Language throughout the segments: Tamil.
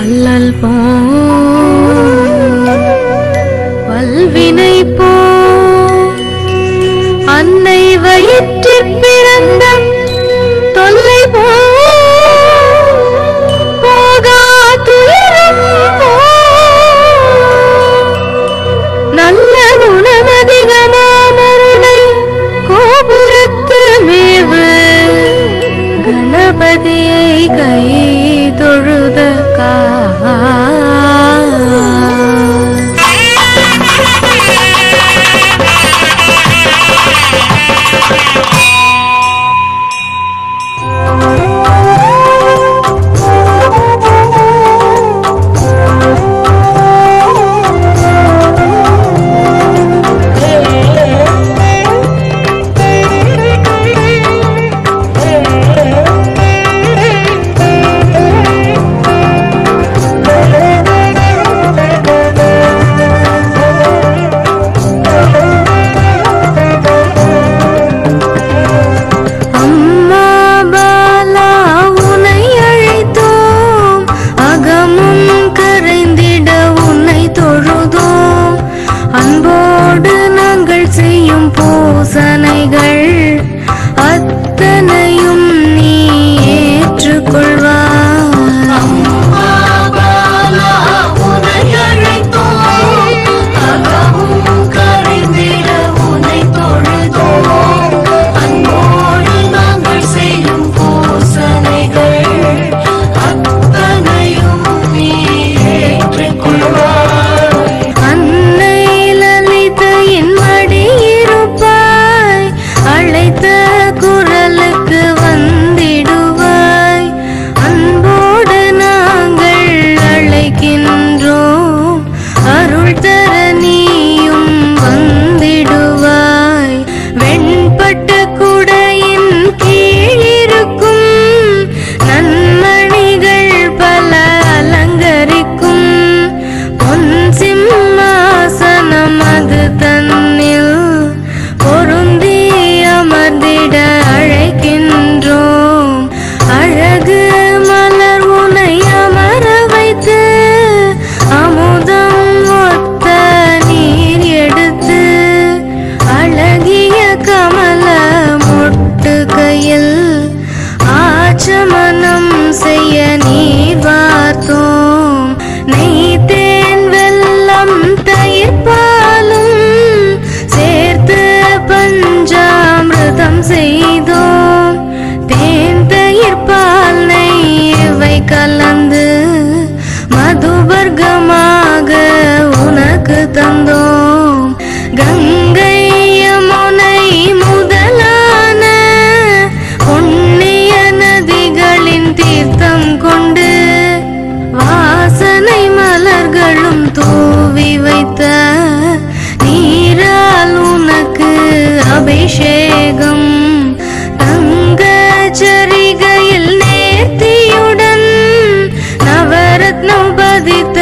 வள்ளல் போ வல்வினை போ அன்னை வயிற்றிற் பிறந்த தொல்லை போ போகா துயரம் போ நல்ல குணமதிகமானருளை கோபுரத்து மேவு கணபதியை கை தொழுத கா அம்மா பாலா உன்னை அழைத்தோம் அகமும் கரைந்திட உன்னை தொழுதோம் அன்போடு நாங்கள் செய்யும் பூசனைகள் அத்தனையும் நீ ஏற்றுக்கொள்வாய் அன்னை லலிதையின் மடியிருப்பாய் அழைத்த குரலுக்கு வந்திடுவாய் அன்போடு நாங்கள் அழைக்கின்றோம் அருள் தர நீயும் வந்திடுவாய் வெண்பட்டு குடையின் கீழிருக்கும் நன்மணிகள் பல அலங்கரிக்கும் பொன் சிம்மாசனம் அது தன்னில் பொருந்தி அமர்ந்திட அழைக்கின்றோம் அழகு மலர் உனை அமர வைத்து அமுதம் ஒத்த நீர் எடுத்து அழகிய கமல மொட்டு கையில் ஆச்சமனம் செய்ய நீர் பார்த்தோம் நெய் தேன் வெல்லம் தயிர் பாலும் சேர்த்து பஞ்சாமிர்தம் செய்தோம் தேன் தயிர் பால் நெய் இவை கலந்து மதுவர்க்கமாக உனக்கு தந்தோம் கங்கை யமுனை முதலான புண்ணிய நதிகளின் தீர்த்தம் கொண்டு வாசனை மலர்களும் தூவி வைத்த நீரால் உனக்கு அபிஷேகம் தங்க சரிகையில் நேர்த்தியுடன் நவரத்னம் பதித்த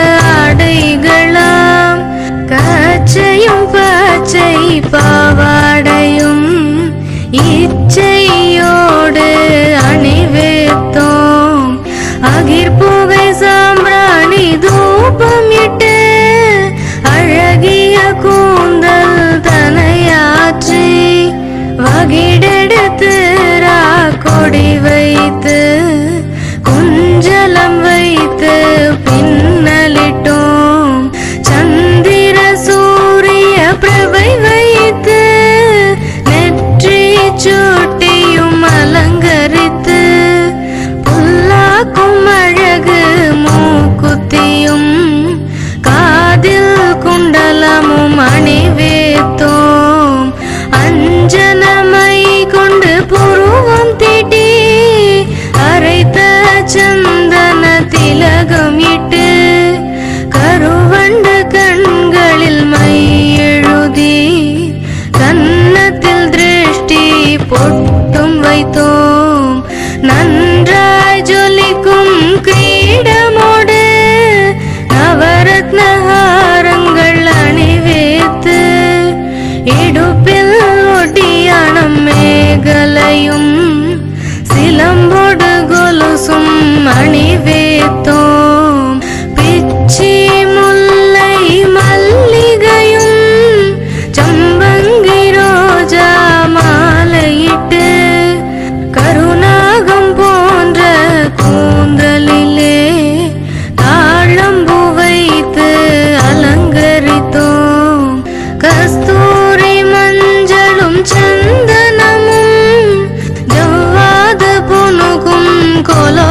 ஆடைகளாம் காச்சையும் பச்சை பாவாடையும் இச்சையோடு அணிவித்தோம் அகிர் புகை சாம்பிராணி தூபம் இட்டு அழகிய கூந்தல் தனையாற்றி வகிடெடுத்து கொடி வைத்து குஞ்சலம் வைத்து பின்னலிட்டோம் சந்திர சூரிய பிரபை வைத்து நெற்றி சூட்டியும் அலங்கரித்து புல்லாக்கும் அழகு மூக்குத்தியும் காதில் குண்டலமும் அணிவேத்தோம் அஞ்சனமை கொண்டு புருவம் தீட்டி அரைத்த சந்தன திலகம் இட்டு கருவண்டு கண்களில் மை எழுதி கன்னத்தில் திருஷ்டி பொட்டும் வைத்தோம் நன்றாய் ஜொலிக்கும் கிரீடமோடு நவரத்ன ஹாரங்கள் அணிவேத்து இடுப்பில் ஒட்டியானம் மேகலையும் சிலம்போடு கொலுசும் அணிவேத்தோம்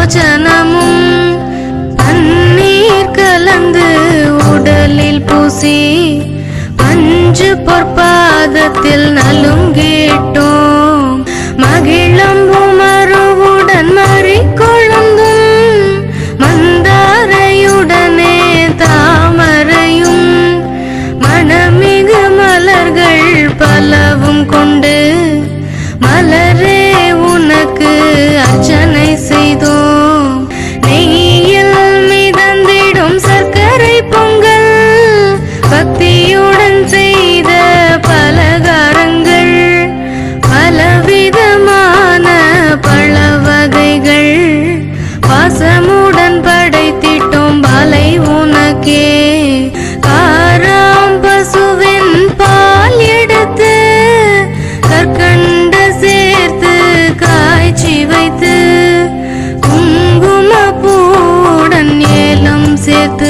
லோச்சனமும் பன்னீர் கலந்து உடலில் பூசி பஞ்சு பொற்பாதத்தில் நலுங்கிட்டோம் மகிழம்பும் மறுவுடன் மறிக்கொழுந்தும் மந்தாரையுடனே தாமரையும் மணமிகு மலர்கள் பலவும் கொண்டு மலரே உனக்கு அர்ச்சனை செய்தோம் நெய்யில் மிதந்திடும் சர்க்கரை பொங்கல் பக்தியுடன் செய்த பலகாரங்கள் பலவிதமான பழ வகைகள் பாசமுடன் படைத்திட்டோம் பாலை உனக்கே காராம் பசுவின் பால் எடுத்து கற்கண்ட சேர்த்து காய்ச்சி வைத்து குங்குமப்பூடன் ஏலம் சேர்த்து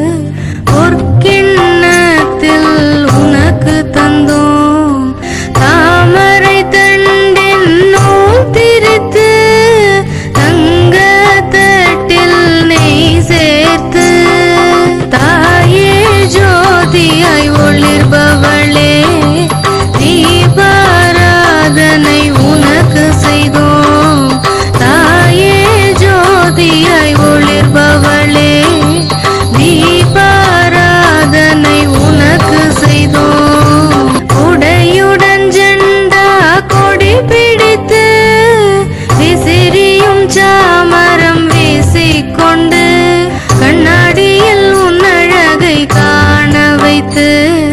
பொற்கிண்ணத்தில் உனக்கு தந்தோம் தாமரை தண்டின் நூல் திரித்து தங்க தட்டில் நெய் சேர்த்து தாயே ஜோதியாய் ஒளிர்பவளே தீபாராதனை உனக்கு செய்தோம் தாயே ஜோதியாய் ஒளிர்பவளே தீபாராதனை உனக்கு செய்தோம் உடையுடன் ஜெண்டா கொடி பிடித்து விசிறியும் சாமரம் வீசிக்கொண்டு கண்ணாடியில் உன் அழகை காண வைத்து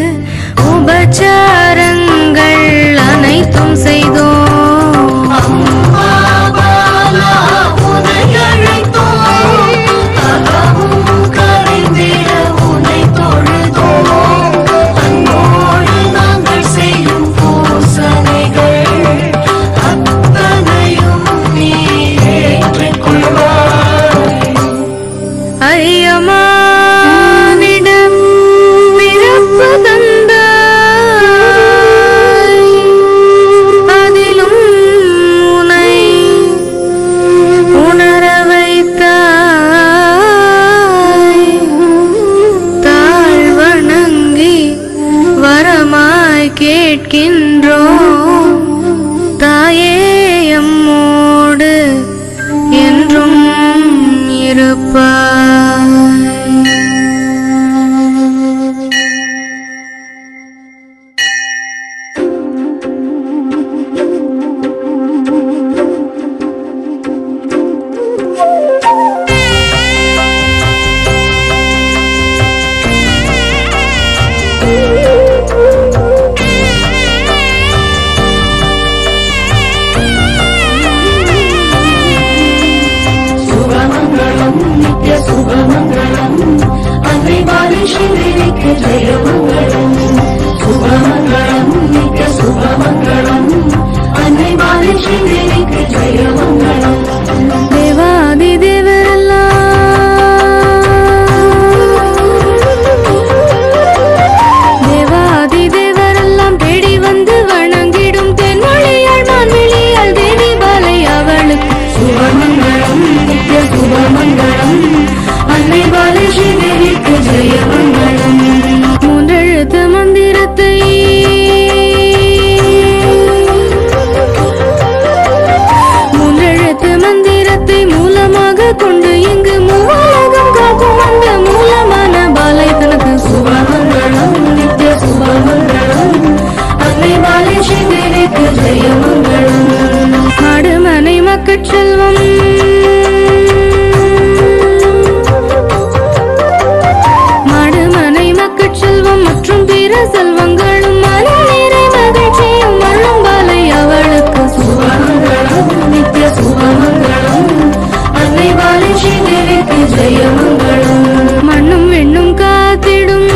உபச்சாரங்கள் அனைத்தும் செய்தோம் ஐயமானிடம் பிறப்பு தந்தாய் அதிலும் உனை உணர வைத்தாய் தாழ் வணங்கி வரமாய் கேட்கின்றோம் தாயே எம்மோடு என்றும் இருப்பாய் சுபமங்களம் நித்ய சுபமங்களம் அன்னை பாலஸ்ரீதேவிக்கு ஜெயமங்களம் சுபமங்களம் நித்ய சுபமங்களம் அன்னை பாலஸ்ரீதேவிக்கு ஜெயமங்களம் தேவாதி தேவரெல்லாம் தேவாதி தேவரெல்லாம் தேடி வந்து வணங்கிடும் தென்மொழியாள் மான்விழியாள் தேவி பாலை அவளுக்கு சுபமங்களம் நித்ய சுபமங்களம் அன்னை பாலஸ்ரீதேவிக்கு ஜெயமங்களம் மூன்றெழுத்து மந்திரத்தை மூன்றெழுத்து மந்திரத்தை மூலமாக கொண்டு இங்கு மூலகம் காக்கும் அந்த மூலமான பாலை தனக்கு சுபமங்களம் நித்ய சுபமங்களம் அன்னை பாலஸ்ரீதேவிக்கு ஜெயமங்களம் மாடுமனை மக்கட் செல்வம் மாடுமனை மக்கட் செல்வம் மற்றும் பிற செல்வங்களும் மனநீரை மகிழ்ச்சியும் அருளும் பாலை அவளுக்கு சுபமங்களம் நித்ய சுபமங்களம் அன்னை பாலஸ்ரீதேவிக்கு ஜெயமங்களம் மண்ணும் வெண்ணும் காத்திடும்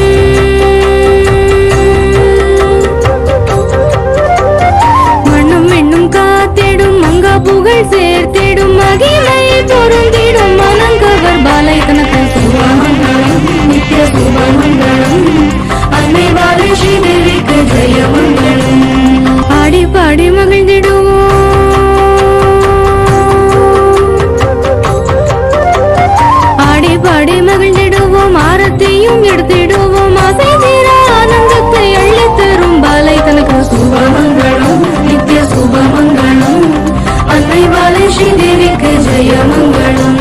மண்ணும் வெண்ணும் காத்திடும் மங்கா புகழ் சேர்த்திடும் மகிமை பொருந்திடும் மனங்கவர் பாலை தனக்கு சுபமங்களம் நித்ய சுபமங்களம் அன்னை பாலஸ்ரீதேவிக்கு ஜெயமங்களம் ஆடி பாடி மகிழ்ந்திடுவோம் ஸ்ரீதேவிக்கு ஜெயமங்கலம்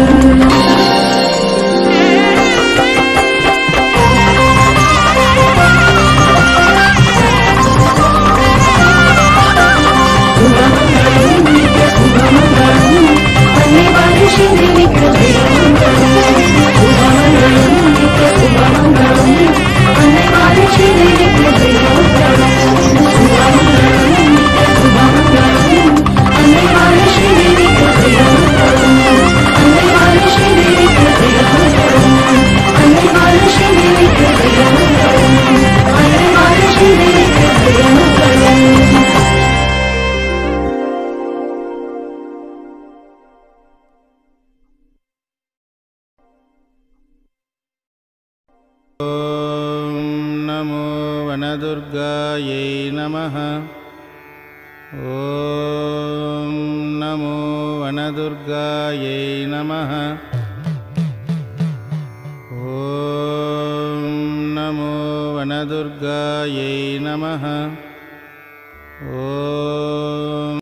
சுபமங்கலம் நித்ய சுபமங்கலம் அன்னை வாழி ஸ்ரீதேவிக்கு ஜெயமங்கலம் சுபமங்கலம் நித்ய சுபமங்கலம் அன்னை வாழி ஸ்ரீதேவிக்கு ஜெயமங்கலம் சுபமங்கலம் நித்ய சுபமங்கலம் அன்னை வாழி ஸ்ரீதேவிக்கு ஜெயமங்கலம் அன்னை வாழி ஸ்ரீதேவிக்கு ஜெயமங்கலம் அன்னை வாழி ஸ்ரீதேவிக்கு ஜெயமங்கலம் அன்னை வாழி ஸ்ரீதேவிக்கு ஜெயமங்கலம் ॐ नमो वनदुर्गायै नमः ॐ नमो वनदुर्गायै नमः ॐ नमो वनदुर्गायै नमः ॐ